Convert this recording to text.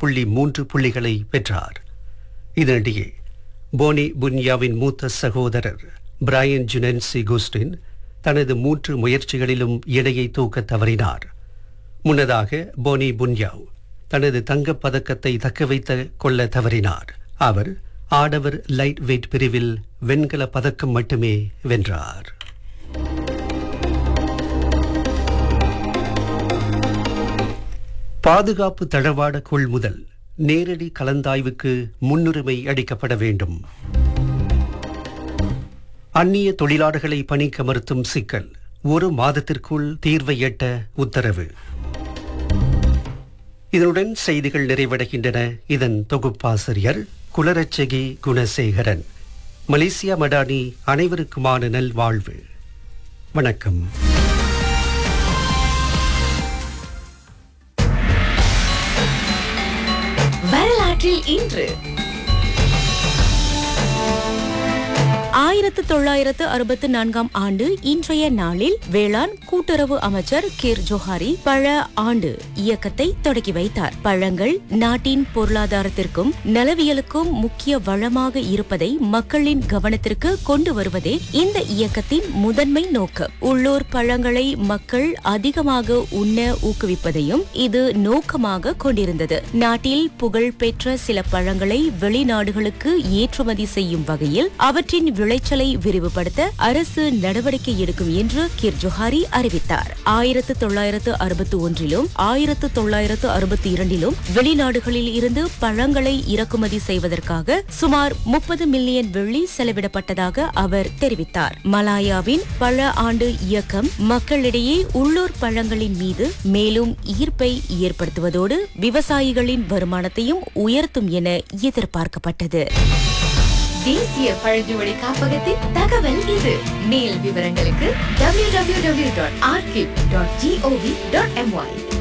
புள்ளி மூன்று புள்ளிகளை பெற்றார் இதனிடையே போனி புன்யாவின் மூத்த சகோதரர் பிரையன் ஜுனன்சி குஸ்டின் தனது மூன்று முயற்சிகளிலும் எடையை தூக்க தவறினார் முன்னதாக போனி புன்யாவ் தனது தங்கப் பதக்கத்தை தக்கவைத்த கொள்ள தவறினார் அவர் ஆடவர் லைட் வெயிட் பிரிவில் வெண்கல பதக்கம் மட்டுமே வென்றார் பாதுகாப்பு தளவாட கொள்முதல் நேரடி கலந்தாய்வுக்கு முன்னுரிமை அளிக்கப்பட வேண்டும் அந்நிய தொழிலாளர்களை பணிக்கமர்த்தும் சிக்கல் ஒரு மாதத்திற்குள் தீர்வை எட்ட உத்தரவு இதனுடன் செய்திகள் நிறைவடைகின்றன இதன் தொகுப்பாசிரியர் குலரட்சகி குணசேகரன் மலேசியா மடானி அனைவருக்குமான நல்வாழ்வு வணக்கம் வரலாற்றில் இன்று ஆயிரத்து தொள்ளாயிரத்து அறுபத்து நான்காம் ஆண்டு இன்றைய நாளில் வேளாண் கூட்டுறவு அமைச்சர் கிர் ஜோஹாரி பழ ஆண்டு இயக்கத்தை தொடங்கி வைத்தார் பழங்கள் நாட்டின் பொருளாதாரத்திற்கும் நலவியலுக்கும் முக்கிய வளமாக இருப்பதை மக்களின் கவனத்திற்கு கொண்டு வருவதே இந்த இயக்கத்தின் முதன்மை நோக்கம் உள்ளூர் பழங்களை மக்கள் அதிகமாக உண்ண ஊக்குவிப்பதையும் இது நோக்கமாக கொண்டிருந்தது நாட்டில் புகழ்பெற்ற சில பழங்களை வெளிநாடுகளுக்கு ஏற்றுமதி செய்யும் வகையில் அவற்றின் விளைச்சலை விரிவுபடுத்த அரசு நடவடிக்கை எடுக்கும் என்று கிர் ஜோஹாரி அறிவித்தார் ஆயிரத்து தொள்ளாயிரத்து அறுபத்தி ஒன்றிலும் ஆயிரத்து தொள்ளாயிரத்து அறுபத்தி இரண்டிலும் வெளிநாடுகளில் இருந்து பழங்களை இறக்குமதி செய்வதற்காக சுமார் முப்பது மில்லியன் வெள்ளி செலவிடப்பட்டதாக அவர் தெரிவித்தார் மலாயாவின் பழ ஆண்டு இயக்கம் மக்களிடையே உள்ளூர் பழங்களின் மீது மேலும் ஈர்ப்பை ஏற்படுத்துவதோடு விவசாயிகளின் வருமானத்தையும் உயர்த்தும் என எதிர்பார்க்கப்பட்டது தேசிய பழங்குடி காப்பகத்தின் தகவல் இது மேல் விவரங்களுக்கு www.archive.gov.my